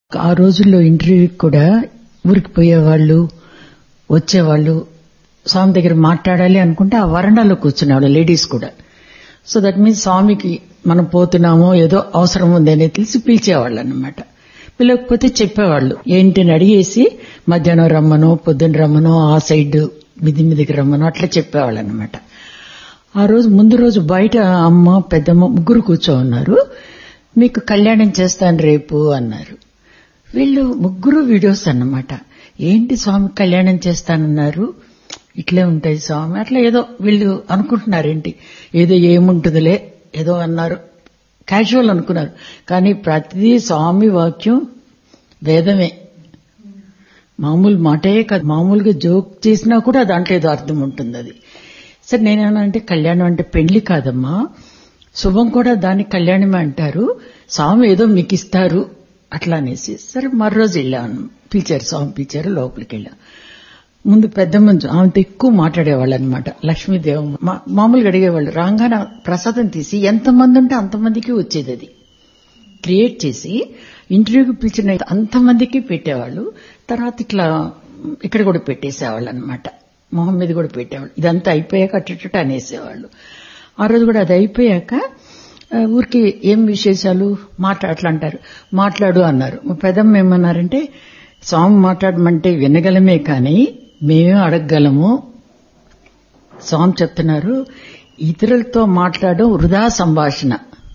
ఆ రోజుల్లో ఇంటర్వ్యూకి కూడా ఊరికి పోయేవాళ్ళు వచ్చేవాళ్ళు స్వామి దగ్గర మాట్లాడాలి అనుకుంటే ఆ వరండాలో కూర్చునేవాళ్ళు లేడీస్ కూడా సో దట్ మీన్స్ స్వామికి మనం పోతున్నామో ఏదో అవసరం ఉంది అనేది తెలిసి పిలిచేవాళ్ళు అనమాట పిలవకపోతే చెప్పేవాళ్ళు ఏంటిని అడిగేసి మధ్యాహ్నం రమ్మనో పొద్దున్న రమ్మనో ఆ సైడ్ మిది మిదికి రమ్మనో అట్లా చెప్పేవాళ్ళు అనమాట ఆ రోజు ముందు రోజు బయట అమ్మ పెద్దమ్మ ముగ్గురు కూర్చో ఉన్నారు మీకు కళ్యాణం చేస్తాను రేపు అన్నారు వీళ్ళు ముగ్గురు వీడియోస్ అన్నమాట ఏంటి స్వామి కళ్యాణం చేస్తానన్నారు ఇట్లే ఉంటాయి స్వామి అట్లా ఏదో వీళ్ళు అనుకుంటున్నారు ఏంటి ఏదో ఏముంటుందిలే ఏదో అన్నారు క్యాజువల్ అనుకున్నారు కానీ ప్రతిదీ స్వామి వాక్యం వేదమే మామూలు మాటే కాదు మామూలుగా జోక్ చేసినా కూడా దాంట్లో ఏదో అర్థం ఉంటుంది అది సరే నేనేమనంటే కళ్యాణం అంటే పెళ్లి కాదమ్మా శుభం కూడా దాన్ని కళ్యాణమే అంటారు స్వామి ఏదో మీకు ఇస్తారు అట్లా అనేసి సరే మరోజు వెళ్ళాను పిలిచారు స్వామి పిలిచారు లోపలికి వెళ్ళాం ముందు పెద్ద మంచు ఆమెతో ఎక్కువ మాట్లాడేవాళ్ళు అనమాట లక్ష్మీదేవ మామూలుగా అడిగేవాళ్ళు రాగానే ప్రసాదం తీసి ఎంతమంది ఉంటే అంతమందికి వచ్చేది అది క్రియేట్ చేసి ఇంటర్వ్యూకి పిలిచిన అంతమందికి పెట్టేవాళ్ళు తర్వాత ఇట్లా ఇక్కడ కూడా పెట్టేసేవాళ్ళు అనమాట మొహం మీద కూడా పెట్టేవాళ్ళు ఇదంతా అయిపోయాక అట్ట అనేసేవాళ్ళు ఆ రోజు కూడా అది అయిపోయాక ఊరికి ఏం విశేషాలు మాట్లా అట్లా అంటారు మాట్లాడు అన్నారు పెదమ్మ ఏమన్నారంటే స్వామి మాట్లాడమంటే వినగలమే కానీ మేమే అడగగలము స్వామి చెప్తున్నారు ఇతరులతో మాట్లాడడం వృధా సంభాషణ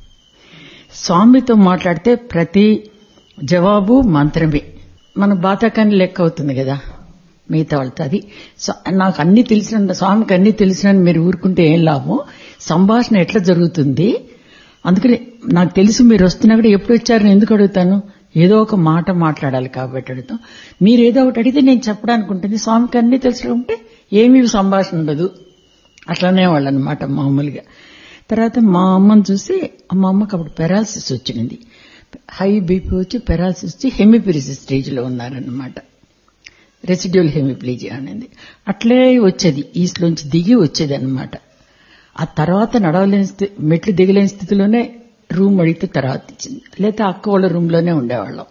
స్వామితో మాట్లాడితే ప్రతి జవాబు మంత్రమే మన బాతకాన్ని లెక్క అవుతుంది కదా మిగతా వాళ్ళతో అది నాకు అన్ని తెలిసిన స్వామికి అన్ని తెలిసిన మీరు ఊరుకుంటే ఏం లాభం సంభాషణ ఎట్లా జరుగుతుంది అందుకని నాకు తెలిసి మీరు వస్తున్నా కూడా ఎప్పుడు వచ్చారని ఎందుకు అడుగుతాను ఏదో ఒక మాట మాట్లాడాలి కాబట్టి అడుగుతాం మీరు ఏదో ఒకటి అడిగితే నేను చెప్పడానికి ఉంటుంది స్వామికి అన్ని తెలిసి ఉంటే ఏమీ సంభాషణ ఉండదు అట్లానే వాళ్ళు అనమాట మామూలుగా తర్వాత మా అమ్మని చూసి మా అమ్మకి అప్పుడు పెరాలసిస్ వచ్చింది హై బీపీ వచ్చి పెరాలసిస్ వచ్చి హెమిపిరిసిస్ స్టేజ్లో ఉన్నారనమాట రెసిడ్యూల్ హెమిప్లీజీ అనేది అట్లే వచ్చేది ఈస్ట్లోంచి దిగి వచ్చేది అనమాట ఆ తర్వాత నడవలేని స్థితి మెట్లు దిగలేని స్థితిలోనే రూమ్ అడిగితే తర్వాత ఇచ్చింది లేదా అక్క వాళ్ళ రూమ్లోనే ఉండేవాళ్ళం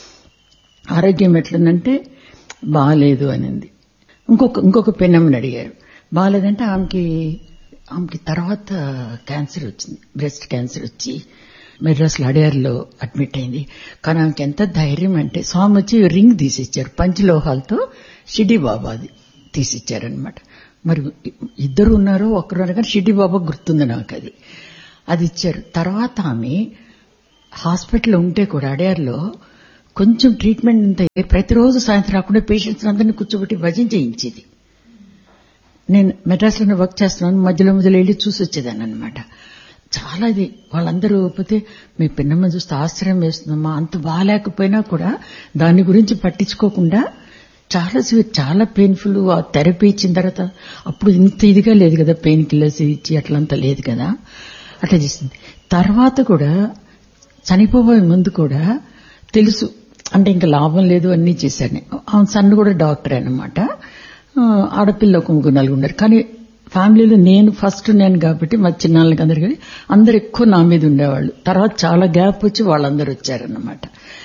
ఆరోగ్యం ఎట్లుందంటే బాగాలేదు అనింది ఇంకొక ఇంకొక పెన్నమ్మని అడిగారు బాగాలేదంటే ఆమెకి ఆమెకి తర్వాత క్యాన్సర్ వచ్చింది బ్రెస్ట్ క్యాన్సర్ వచ్చి మెడ్రాస్లో అడియార్లో అడ్మిట్ అయింది కానీ ఆమెకి ఎంత ధైర్యం అంటే స్వామి వచ్చి రింగ్ తీసిచ్చారు పంచలోహాలతో షిడి బాబాది తీసిచ్చారనమాట మరి ఇద్దరు ఉన్నారు ఒకరు కానీ షిడి బాబా గుర్తుంది నాకు అది అది ఇచ్చారు తర్వాత ఆమె హాస్పిటల్లో ఉంటే కూడా అడియార్లో కొంచెం ట్రీట్మెంట్ అంతా ప్రతిరోజు సాయంత్రం రాకుండా పేషెంట్స్ అందరినీ కూర్చోబెట్టి భజన చేయించేది నేను మెడ్రాస్లోనే వర్క్ చేస్తున్నాను మధ్యలో మధ్యలో వెళ్ళి చూసి వచ్చేదాన్ని అనమాట చాలా ఇది వాళ్ళందరూ పోతే మీ పిన్నమ్మ చూస్తే ఆశ్చర్యం వేస్తుందమ్మా అంత బాగాలేకపోయినా కూడా దాని గురించి పట్టించుకోకుండా చాలా చాలా పెయిన్ఫుల్ ఆ థెరపీ ఇచ్చిన తర్వాత అప్పుడు ఇంత ఇదిగా లేదు కదా పెయిన్ కిల్లర్స్ ఇచ్చి అట్లంతా లేదు కదా అట్లా చేసింది తర్వాత కూడా చనిపోబోయే ముందు కూడా తెలుసు అంటే ఇంకా లాభం లేదు అన్నీ చేశాను ఆమె సన్ను కూడా డాక్టర్ అనమాట ఆడపిల్ల ఒక ముగ్గురు నలుగురు ఉన్నారు కానీ ఫ్యామిలీలో నేను ఫస్ట్ నేను కాబట్టి మా చిన్నాళ్ళకి అందరికి అందరు ఎక్కువ నా మీద ఉండేవాళ్ళు తర్వాత చాలా గ్యాప్ వచ్చి వాళ్ళందరూ వచ్చారన్నమాట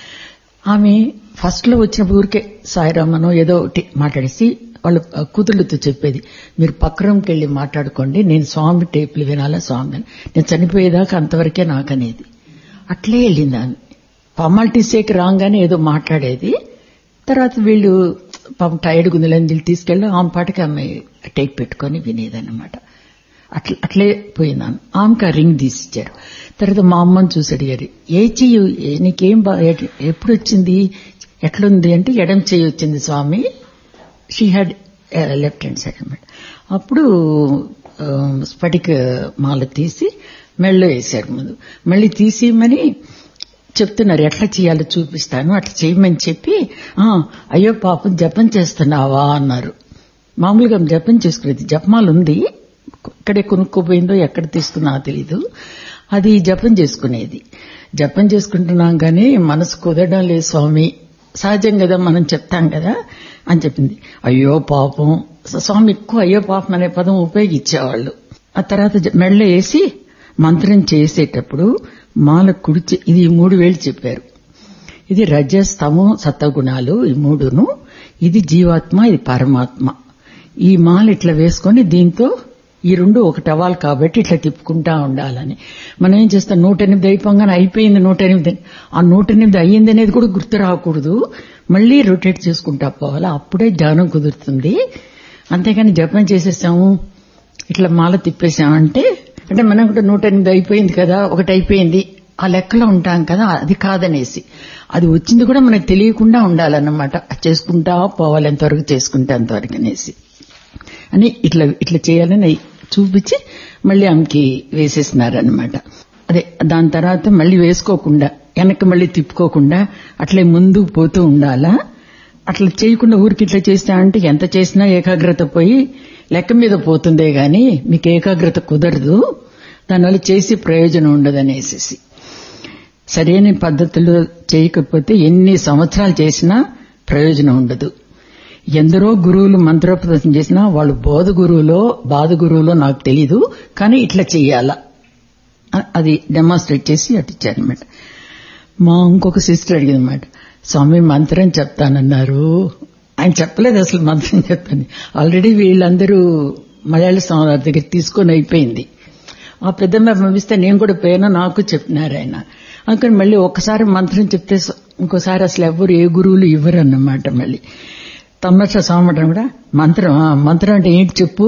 ఆమె ఫస్ట్ లో వచ్చినప్పుడు ఊరికే సాయిరామనో ఏదో ఒకటి మాట్లాడేసి వాళ్ళు కూతుళ్ళతో చెప్పేది మీరు పక్క రూమ్కి వెళ్ళి మాట్లాడుకోండి నేను స్వామి టేపులు వినాలా స్వామి అని నేను చనిపోయేదాకా అంతవరకే నాకనేది అట్లే వెళ్ళింది ఆమె ఫార్మాలిటీసేకి రాగానే ఏదో మాట్లాడేది తర్వాత వీళ్ళు పాపం టైర్డ్ గుందులని వీళ్ళు తీసుకెళ్ళి ఆమె పాటకి ఆమె టేప్ పెట్టుకొని వినేదన్నమాట అట్లా అట్లే పోయినాను ఆమెకి ఆ రింగ్ తీసిచ్చారు తర్వాత మా అమ్మని చూసి అడిగారు ఏ చెయ్యి నీకేం ఎప్పుడు వచ్చింది ఎట్లుంది అంటే ఎడం చెయ్యి వచ్చింది స్వామి she had left hand side అనమాట అప్పుడు స్ఫటిక మాల తీసి మెళ్ళో వేశారు ముందు మళ్ళీ తీసేయమని చెప్తున్నారు ఎట్లా చేయాలో చూపిస్తాను అట్లా చేయమని చెప్పి అయ్యో పాపం జపం చేస్తున్నావా అన్నారు మామూలుగా జపం చేసుకునేది జపమాల ఉంది ఇక్కడే కొనుక్కోపోయిందో ఎక్కడ తీసుకున్నా తెలీదు అది జపం చేసుకునేది జపం చేసుకుంటున్నాం కానీ మనసు కుదరడం లేదు స్వామి సహజం కదా మనం చెప్తాం కదా అని చెప్పింది అయ్యో పాపం స్వామి ఎక్కువ అయ్యో పాపం అనే పదం ఉపయోగించేవాళ్ళు ఆ తర్వాత మెళ్ళ వేసి మంత్రం చేసేటప్పుడు మాల కుడిచి ఇది మూడు వేలు చెప్పారు ఇది రజస్తము సత్వగుణాలు ఈ మూడును ఇది జీవాత్మ ఇది పరమాత్మ ఈ మాల ఇట్లా వేసుకొని దీంతో ఈ రెండు ఒకటి అవ్వాలి కాబట్టి ఇట్లా తిప్పుకుంటా ఉండాలని మనం ఏం చేస్తాం నూట ఎనిమిది అయిపోగానే అయిపోయింది నూట ఎనిమిది ఆ నూట ఎనిమిది అయ్యింది అనేది కూడా గుర్తు రాకూడదు మళ్ళీ రొటేట్ చేసుకుంటా పోవాలి అప్పుడే ధ్యానం కుదురుతుంది అంతేగాని జపం చేసేసాము ఇట్లా మాల తిప్పేసామంటే అంటే మనం కూడా నూట ఎనిమిది అయిపోయింది కదా ఒకటి అయిపోయింది ఆ లెక్కలో ఉంటాం కదా అది కాదనేసి అది వచ్చింది కూడా మనకు తెలియకుండా ఉండాలన్నమాట చేసుకుంటా పోవాలి ఎంతవరకు చేసుకుంటే అంతవరకు అనేసి అని ఇట్లా ఇట్లా చేయాలని చూపించి మళ్ళీ ఆమెకి వేసేసినారనమాట అదే దాని తర్వాత మళ్ళీ వేసుకోకుండా వెనక్కి మళ్ళీ తిప్పుకోకుండా అట్లే ముందు పోతూ ఉండాలా అట్లా చేయకుండా ఊరికి ఇట్లా చేస్తామంటే ఎంత చేసినా ఏకాగ్రత పోయి లెక్క మీద పోతుందే గాని మీకు ఏకాగ్రత కుదరదు దానివల్ల చేసి ప్రయోజనం ఉండదనేసి సరైన పద్ధతిలో చేయకపోతే ఎన్ని సంవత్సరాలు చేసినా ప్రయోజనం ఉండదు ఎందరో గురువులు మంత్రోపదేశం చేసినా వాళ్ళు బోధ గురువులో బాధ గురువులో నాకు తెలీదు కానీ ఇట్లా చెయ్యాలా అది డెమాన్స్ట్రేట్ చేసి అటు ఇచ్చారనమాట మా ఇంకొక సిస్టర్ అడిగిందన్నమాట స్వామి మంత్రం చెప్తానన్నారు ఆయన చెప్పలేదు అసలు మంత్రం చెప్తాను ఆల్రెడీ వీళ్ళందరూ మలయాళ స్వామి దగ్గర తీసుకొని అయిపోయింది ఆ పెద్దమ్మ పంపిస్తే నేను కూడా పోయినా నాకు చెప్పినారు ఆయన అందుకని మళ్ళీ ఒకసారి మంత్రం చెప్తే ఇంకోసారి అసలు ఎవరు ఏ గురువులు ఇవ్వరు అన్నమాట మళ్ళీ తమ్మచ్చ స్వామి కూడా మంత్రం మంత్రం అంటే ఏంటి చెప్పు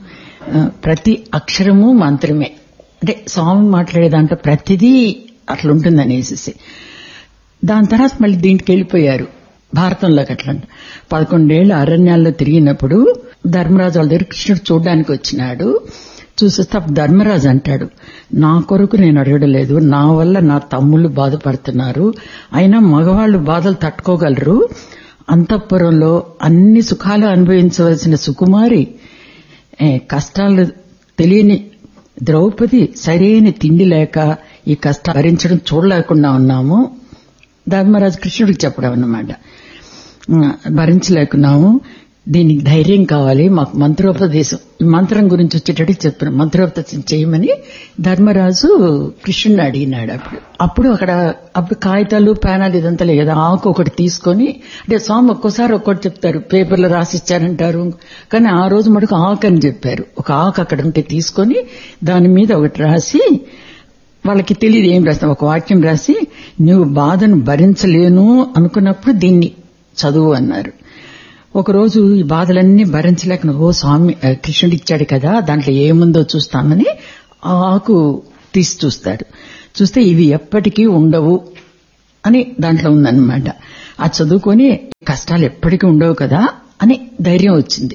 ప్రతి అక్షరము మంత్రమే అంటే స్వామి మాట్లాడే దాంట్లో ప్రతిదీ అట్లా ఉంటుంది అనేసి దాని తర్వాత మళ్ళీ దీంట్కి వెళ్ళిపోయారు భారతంలోకి అట్లా పదకొండేళ్లు అరణ్యాల్లో తిరిగినప్పుడు ధర్మరాజు వాళ్ళ దగ్గర కృష్ణుడు చూడడానికి వచ్చినాడు చూసేస్తే అప్పుడు ధర్మరాజు అంటాడు నా కొరకు నేను అడగడలేదు నా వల్ల నా తమ్ముళ్ళు బాధపడుతున్నారు అయినా మగవాళ్ళు బాధలు తట్టుకోగలరు అంతఃపురంలో అన్ని సుఖాలు అనుభవించవలసిన సుకుమారి కష్టాలు తెలియని ద్రౌపది సరైన తిండి లేక ఈ కష్టం భరించడం చూడలేకుండా ఉన్నాము ధర్మరాజు కృష్ణుడికి చెప్పడం అన్నమాట భరించలేకున్నాము దీనికి ధైర్యం కావాలి మాకు మంత్రోపదేశం ఈ మంత్రం గురించి వచ్చేటట్టు చెప్పిన మంత్రోపదేశం చేయమని ధర్మరాజు కృష్ణుడిని అడిగినాడు అప్పుడు అప్పుడు అక్కడ అప్పుడు కాగితాలు పేనాలు ఇదంతా లేదు కదా ఆకు ఒకటి తీసుకొని అంటే స్వామి ఒక్కోసారి ఒక్కటి చెప్తారు పేపర్లో రాసిచ్చారంటారు కానీ ఆ రోజు మటుకు ఆకు అని చెప్పారు ఒక ఆకు అక్కడ ఉంటే తీసుకొని దాని మీద ఒకటి రాసి వాళ్ళకి తెలియదు ఏం రాస్తాం ఒక వాక్యం రాసి నువ్వు బాధను భరించలేను అనుకున్నప్పుడు దీన్ని చదువు అన్నారు ఒకరోజు ఈ బాధలన్నీ భరించలేక ఓ స్వామి కృష్ణుడు ఇచ్చాడు కదా దాంట్లో ఏముందో చూస్తామని ఆ ఆకు తీసి చూస్తాడు చూస్తే ఇవి ఎప్పటికీ ఉండవు అని దాంట్లో ఉందన్నమాట ఆ చదువుకొని కష్టాలు ఎప్పటికీ ఉండవు కదా అని ధైర్యం వచ్చింది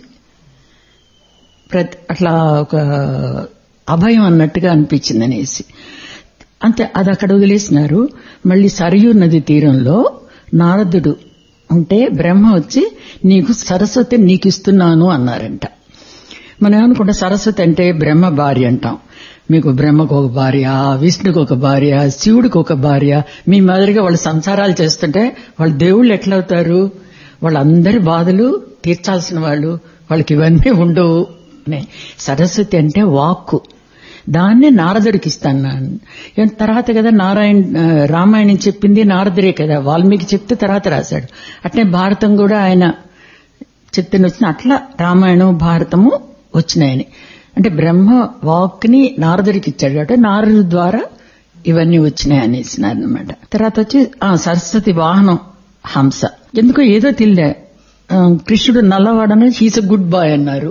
ప్రతి అట్లా ఒక అభయం అన్నట్టుగా అనిపించింది అనేసి అంతే అది అక్కడ వదిలేసినారు మళ్ళీ సరయూ నది తీరంలో నారదుడు ఉంటే బ్రహ్మ వచ్చి నీకు సరస్వతి నీకు ఇస్తున్నాను అన్నారంట మనం ఏమనుకుంటే సరస్వతి అంటే బ్రహ్మ భార్య అంటాం మీకు బ్రహ్మకు ఒక భార్య విష్ణుకు ఒక భార్య శివుడికి ఒక భార్య మీ మాదిరిగా వాళ్ళు సంసారాలు చేస్తుంటే వాళ్ళు దేవుళ్ళు ఎట్లవుతారు వాళ్ళందరి బాధలు తీర్చాల్సిన వాళ్ళు వాళ్ళకి ఇవన్నీ ఉండవు సరస్వతి అంటే వాక్కు దాన్నే నారదుడికి ఇస్తాను తర్వాత కదా నారాయణ రామాయణం చెప్పింది నారదుడే కదా వాల్మీకి చెప్తే తర్వాత రాశాడు అట్లే భారతం కూడా ఆయన చెప్తే వచ్చిన అట్లా రామాయణం భారతము వచ్చినాయని అంటే బ్రహ్మ వాక్ని నారదుడికి ఇచ్చాడు కాబట్టి నారదు ద్వారా ఇవన్నీ వచ్చినాయి అనేసినారు అనమాట తర్వాత వచ్చి సరస్వతి వాహనం హంస ఎందుకో ఏదో తెలియలే కృష్ణుడు నల్లవాడని హీస్ అ గుడ్ బాయ్ అన్నారు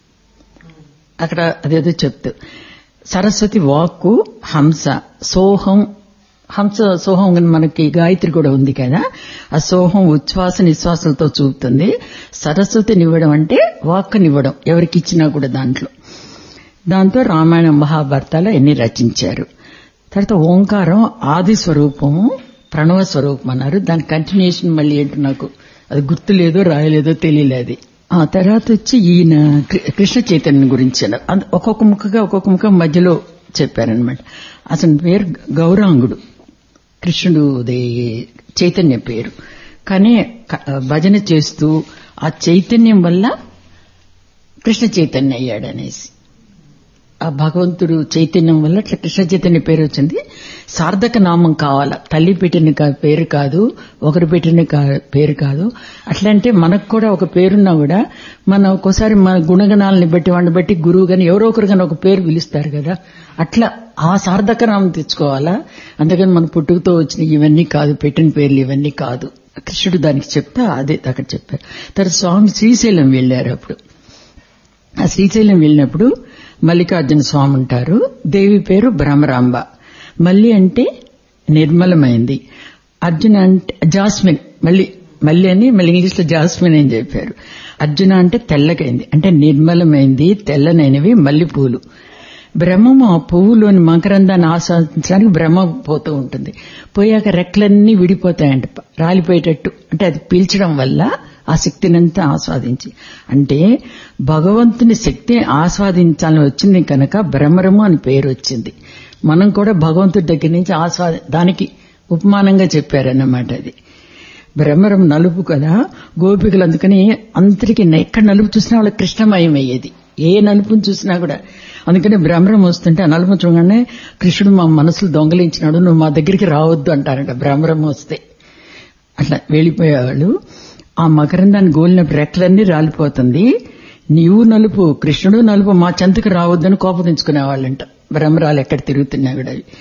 అక్కడ అదేదో చెప్తూ సరస్వతి వాక్కు హంస సోహం హంస సోహం మనకి గాయత్రి కూడా ఉంది కదా ఆ సోహం ఉచ్ఛ్వాస నిశ్వాసాలతో చూపుతుంది సరస్వతినివ్వడం అంటే వాక్కునివ్వడం ఎవరికి ఇచ్చినా కూడా దాంట్లో దాంతో రామాయణ మహాభారతాలు ఎన్ని రచించారు తర్వాత ఓంకారం ఆది స్వరూపము ప్రణవ స్వరూపం అన్నారు దాని కంటిన్యూషన్ మళ్ళీ ఏంటో నాకు అది గుర్తులేదో రాయలేదో తెలియలేదు ఆ తర్వాత వచ్చి ఈయన కృష్ణ చైతన్యం గురించి ఒక్కొక్క ముక్కగా ఒక్కొక్క ముక్క మధ్యలో చెప్పారనమాట అతని పేరు గౌరాంగుడు కృష్ణుడు చైతన్య పేరు కానీ భజన చేస్తూ ఆ చైతన్యం వల్ల కృష్ణ చైతన్య అయ్యాడనేసి ఆ భగవంతుడు చైతన్యం వల్ల అట్లా కృష్ణ చైతన్య పేరు వచ్చింది సార్థక నామం కావాలా తల్లి పెట్టిన కా- పేరు కాదు ఒకరు పెట్టిన కా- పేరు కాదు అట్లంటే మనకు కూడా ఒక పేరున్నా కూడా మనం ఒక్కోసారి మన గుణగణాలని బట్టి వాడిని బట్టి గురువు గాని ఎవరో ఒకరు గాని ఒక పేరు పిలుస్తారు కదా అట్లా ఆ సార్థక నామం తెచ్చుకోవాలా అందుకని మన పుట్టుకతో వచ్చిన ఇవన్నీ కాదు పెట్టిన పేర్లు ఇవన్నీ కాదు కృష్ణుడు దానికి చెప్తా అదే అక్కడ చెప్పారు తర్వాత స్వామి శ్రీశైలం వెళ్ళారు అప్పుడు ఆ శ్రీశైలం వెళ్ళినప్పుడు మల్లికార్జున స్వామి ఉంటారు దేవి పేరు భ్రమరాంబ మల్లి అంటే నిర్మలమైంది అర్జున అంటే జాస్మిన్ మళ్ళీ మళ్ళీ అని మళ్ళీ ఇంగ్లీష్ లో జాస్మిన్ అని చెప్పారు అర్జున అంటే తెల్లగైంది అంటే నిర్మలమైంది తెల్లనైనవి మల్లెపూలు బ్రహ్మము ఆ పువ్వులోని మకరందాన్ని ఆస్వాదించడానికి బ్రహ్మ పోతూ ఉంటుంది పోయాక రెక్కలన్నీ విడిపోతాయంట రాలిపోయేటట్టు అంటే అది పీల్చడం వల్ల ఆ శక్తినంతా ఆస్వాదించి అంటే భగవంతుని శక్తి ఆస్వాదించాలని వచ్చింది కనుక బ్రహ్మరము అని పేరు వచ్చింది మనం కూడా భగవంతుడి దగ్గర నుంచి ఆస్వాద దానికి ఉపమానంగా చెప్పారన్నమాట అది బ్రహ్మరం నలుపు కదా గోపికలు అందుకని అందరికి ఎక్కడ నలుపు చూసినా వాళ్ళకి కృష్ణమయం అయ్యేది ఏ నలుపుని చూసినా కూడా అందుకని భ్రమరం వస్తుంటే ఆ నలుపు చూడగానే కృష్ణుడు మా మనసులు దొంగలించినాడు నువ్వు మా దగ్గరికి రావద్దు అంటారంట భ్రమరం వస్తే అట్లా వెళ్ళిపోయేవాళ్ళు ఆ మకరందాన్ని గోలినప్పుడు రెక్కలన్నీ రాలిపోతుంది నీవు నలుపు కృష్ణుడు నలుపు మా చెంతకు రావద్దని కోపదించుకునేవాళ్ళంట భ్రమరాలు ఎక్కడ తిరుగుతున్నా కూడా అవి.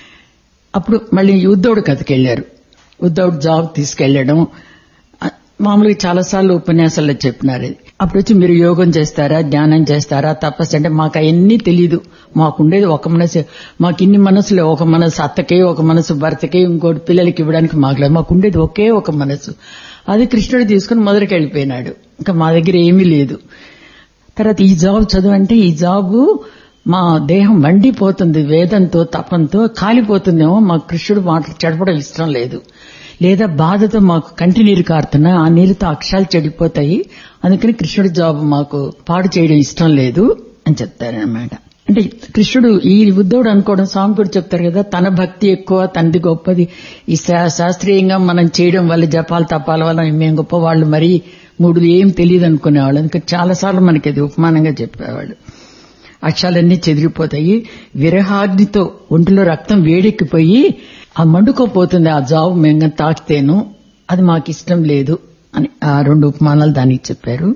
అప్పుడు మళ్ళీ ఉద్ధవుడు కథకెళ్లారు ఉద్ధవుడు జాబ్ తీసుకెళ్లడం ఆ, మామూలుగా చాలాసార్లు ఉపన్యాసాల్లో చెప్పినారు ఇది. అప్పుడు వచ్చి మీరు యోగం చేస్తారా ధ్యానం చేస్తారా తపస్సు అంటే మాకు అవన్నీ తెలీదు మాకుండేది ఒక మనసు మాకు ఇన్ని మనసులే ఒక మనసు అత్తకే ఒక మనసు భర్తకే ఇంకోటి పిల్లలకి ఇవ్వడానికి మాకు లేదు మాకుండేది ఒకే ఒక మనసు అది కృష్ణుడు తీసుకుని మొదలుకి వెళ్ళిపోయినాడు ఇంకా మా దగ్గర ఏమీ లేదు తర్వాత ఈ జాబ్ చదువంటే ఈ జాబు మా దేహం మండిపోతుంది వేదంతో తపంతో కాలిపోతుందేమో మా కృష్ణుడు మాటలు చెడపడం ఇష్టం లేదు లేదా బాధతో మాకు కంటి నీరు కారుతున్నా ఆ నీరుతో అక్షరాలు చెడిపోతాయి అందుకని కృష్ణుడి జాబ్ మాకు పాడు చేయడం ఇష్టం లేదు అని చెప్తారనమాట అంటే కృష్ణుడు ఈ ఉద్ధవుడు అనుకోవడం స్వామి కూడా చెప్తారు కదా తన భక్తి ఎక్కువ తనది గొప్పది ఈ శా- శాస్త్రీయంగా మనం చేయడం వల్ల జపాలు తపాల వల్ల మేము గొప్ప వాళ్ళు మరీ మూడు ఏం తెలియదు అనుకునేవాళ్ళు అందుకని చాలాసార్లు మనకి అది ఉపమానంగా చెప్పేవాళ్ళు అక్షాలన్నీ చెదిరిపోతాయి విరహాగ్నితో ఒంటిలో రక్తం వేడెక్కిపోయి ఆ మండుకోపోతుంది ఆ జాబ్ మేము తాకితేను అది మాకు ఇష్టం లేదు అని ఆ రెండు ఉపమానాలు దానికి చెప్పారు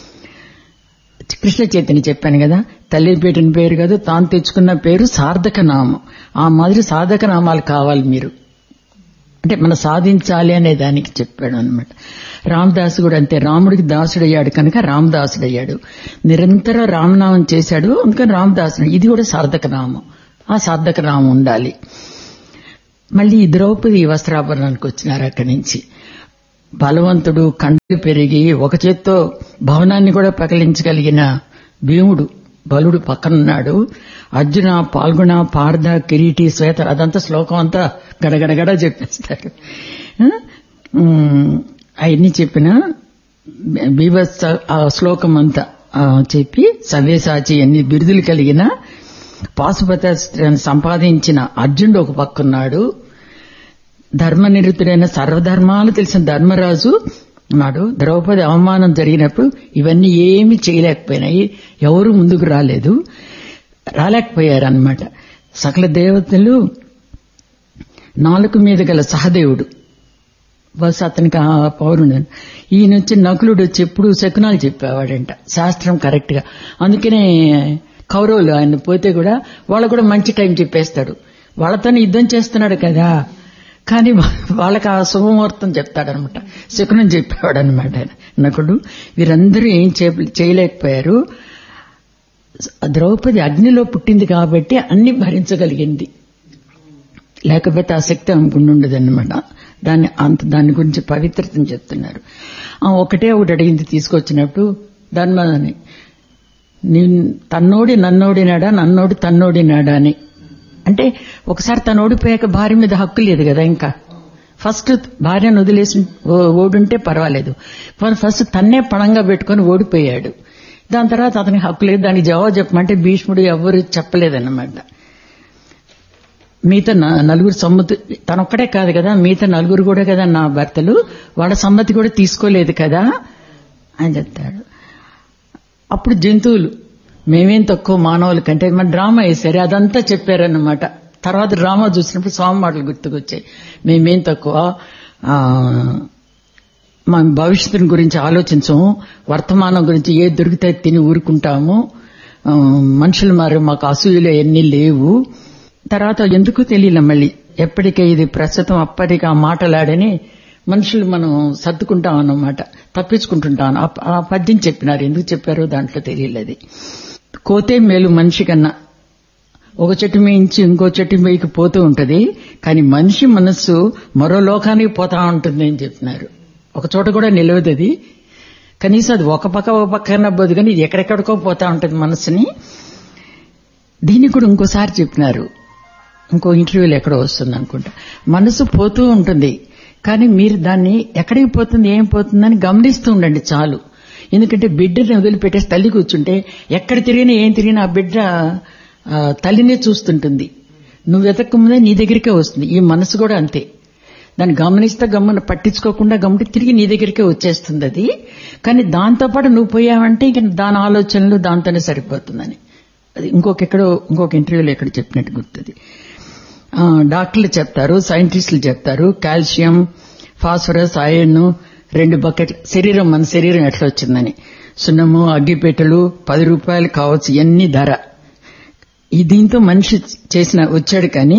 కృష్ణ చైతన్య చెప్పాను కదా తల్లి పెట్టిన పేరు కాదు తాను తెచ్చుకున్న పేరు సార్థక నామం ఆ మాదిరి సాధక నామాలు కావాలి మీరు అంటే మనం సాధించాలి అనే దానికి చెప్పాడు అనమాట రామదాసు కూడా అంతే రాముడికి దాసుడయ్యాడు కనుక రామదాసుడయ్యాడు నిరంతర రామనామం చేశాడు అందుకని రామదాసుడు ఇది కూడా సార్థక నామం ఆ సార్థక నామం ఉండాలి మళ్ళీ ఈ ద్రౌపది వస్త్రాభరణానికి వచ్చినారు అక్కడి నుంచి బలవంతుడు కండలు పెరిగి ఒక చేత్తో భవనాన్ని కూడా పకలించగలిగిన భీముడు బలుడు పక్కనున్నాడు అర్జున పాల్గొన పార్ద కిరీటి శ్వేత అదంతా శ్లోకం అంతా గడగడగడ చెప్పేస్తారు అవన్నీ చెప్పిన బీభత్స ఆ శ్లోకం అంతా ఆ, చెప్పి సవ్యసాచి అన్ని బిరుదులు కలిగిన పాశుపతాస్త్రాన్ని సంపాదించిన అర్జునుడు ఒక పక్కన్నాడు ధర్మనిరుతుడైన సర్వధర్మాలు తెలిసిన ధర్మరాజు ఉన్నాడు ద్రౌపది అవమానం జరిగినప్పుడు ఇవన్నీ ఏమీ చేయలేకపోయినాయి ఎవరు ముందుకు రాలేదు రాలేకపోయారన్నమాట సకల దేవతలు నాలుగు మీద గల సహదేవుడు బస్ అతనికి ఆ పౌరుడు ఈయన వచ్చి నకులుడు వచ్చి ఎప్పుడు శకునాలు చెప్పేవాడంట శాస్త్రం కరెక్ట్ గా అందుకనే కౌరవులు ఆయన పోతే కూడా వాళ్ళు కూడా మంచి టైం చెప్పేస్తాడు వాళ్ళతోనే యుద్ధం చేస్తున్నాడు కదా కానీ వాళ్ళకి ఆ శుభముహూర్తం చెప్తాడనమాట శకునం చెప్పేవాడు అనమాట ఆయన నకుడు వీరందరూ ఏం చేయ- చేయలేకపోయారు ద్రౌపది అగ్నిలో పుట్టింది కాబట్టి అన్ని భరించగలిగింది లేకపోతే ఆ శక్తి ఆమెకు ఉండదన్నమాట దాన్ని అంత దాని గురించి పవిత్రతను చెప్తున్నారు ఆ ఒకటే ఒకటి అడిగింది తీసుకొచ్చినప్పుడు ధర్మని నేను తన్నోడి నన్నోడినాడా నన్నోడి తన్నోడినాడా అని అంటే ఒకసారి తను ఓడిపోయాక భార్య మీద హక్కు లేదు కదా ఇంకా ఫస్ట్ భార్యను వదిలేసి ఓ- ఓడుంటే పర్వాలేదు కానీ ఫస్ట్ తన్నే పణంగా పెట్టుకొని ఓడిపోయాడు దాని తర్వాత అతనికి హక్కు లేదు దానికి జవాబు చెప్పమంటే భీష్ముడు ఎవరు చెప్పలేదన్నమాట మిగతా న- నలుగురు సమ్మతి తనొక్కడే కాదు కదా మిగతా నలుగురు కూడా కదా నా భర్తలు వాళ్ళ సమ్మతి కూడా తీసుకోలేదు కదా అని చెప్తాడు అప్పుడు జంతువులు మేమేం తక్కువ మానవుల కంటే మన డ్రామా వేశారు అదంతా చెప్పారన్నమాట తర్వాత డ్రామా చూసినప్పుడు స్వామి మాటలు గుర్తుకొచ్చాయి మేమేం తక్కువ ఆ, మన భవిష్యత్తుని గురించి ఆలోచించము వర్తమానం గురించి ఏ దొరికితే తిని ఊరుకుంటాము ఆ, మనుషులు మరి మాకు అసూయలు ఎన్ని లేవు తర్వాత ఎందుకు తెలియలే మళ్ళీ ఎప్పటికే ఇది ప్రస్తుతం అప్పటికి ఆ మాటలాడని మనుషులు మనం సర్దుకుంటాం అన్నమాట తప్పించుకుంటుంటాం ఆ- ఆ పద్యం చెప్పినారు ఎందుకు చెప్పారో దాంట్లో తెలియలేదు కోతే మేలు మనిషి కన్నా ఒక చెట్టు మించి ఇంకో చెట్టు మీదకి పోతూ ఉంటది కానీ మనిషి మనస్సు మరో లోకానికి పోతా ఉంటుంది అని చెప్తున్నారు ఒక చోట కూడా నిలవదు అది కనీసం అది ఒక పక్క ఒక పక్కన పోదు కానీ ఇది ఎక్కడెక్కడికో పోతా ఉంటుంది మనస్సుని దీన్ని కూడా ఇంకోసారి చెప్పినారు ఇంకో ఇంటర్వ్యూలో ఎక్కడో వస్తుంది అనుకుంటా మనసు పోతూ ఉంటుంది కానీ మీరు దాన్ని ఎక్కడికి పోతుంది ఏం పోతుందని గమనిస్తూ ఉండండి చాలు ఎందుకంటే బిడ్డని వదిలిపెట్టేసి తల్లి కూర్చుంటే ఎక్కడ తిరిగినా ఏం తిరిగినా ఆ బిడ్డ ఆ, తల్లినే చూస్తుంటుంది నువ్వు వెతకముందే నీ దగ్గరికే వస్తుంది ఈ మనసు కూడా అంతే దాన్ని గమనిస్తే గమ్మన పట్టించుకోకుండా గమని తిరిగి నీ దగ్గరికే వచ్చేస్తుంది అది కానీ దాంతోపాటు నువ్వు పోయావంటే ఇంక దాని ఆలోచనలు దాంతోనే సరిపోతుందని అది ఇంకొక ఎక్కడో ఇంకొక ఇంటర్వ్యూలో ఎక్కడ చెప్పినట్టు గుర్తుంది ఆ, డాక్టర్లు చెప్తారు సైంటిస్టులు చెప్తారు కాల్షియం ఫాస్ఫరస్ ఐరన్ రెండు బకెట్ శరీరం మన శరీరం ఎట్లా వచ్చిందని సున్నము అగ్గిపెట్టెలు పది రూపాయలు కావచ్చు ఎన్ని ధర ఈ దీంతో మనిషి చేసిన వచ్చాడు కానీ